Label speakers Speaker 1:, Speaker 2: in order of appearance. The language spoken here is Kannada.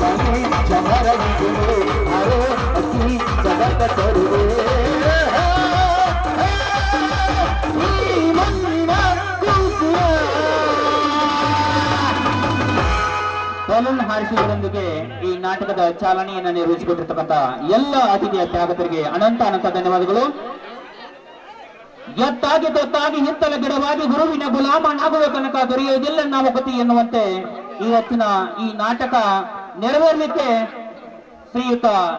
Speaker 1: ಜಾನೆ ಚಮರವಿದೆ ಅರೆ ಅತಿ ಜಗತ್ತ ತರುವೆ ಈ ಮಣ್ಣಿನ ಕೂಸುವ ಬಲೂನ್ ಹಾರಿಸುವುದರೊಂದಿಗೆ ಈ ನಾಟಕದ ಚಾಲನೆಯನ್ನು ನಿರ್ವಹಿಸಿಕೊಟ್ಟಿರ್ತಕ್ಕಂಥ ಎಲ್ಲ ಅತಿಥಿ ಅಭ್ಯಾಗತರಿಗೆ ಅನಂತ ಅನಂತ ಧನ್ಯವಾದಗಳು ಎತ್ತಾಗಿ ತೊತ್ತಾಗಿ ಹಿತ್ತಲ ಗಿಡವಾಗಿ ಗುರುವಿನ ಗುಲಾಮನಾಗುವ ತನಕ ದೊರೆಯುವುದಿಲ್ಲ ನಾವು ಗತಿ ಎನ್ನುವಂತೆ ಇವತ್ತಿನ ಈ ನಾಟಕ ನೆರವೇರಲಿಕ್ಕೆ ಶ್ರೀಯುತ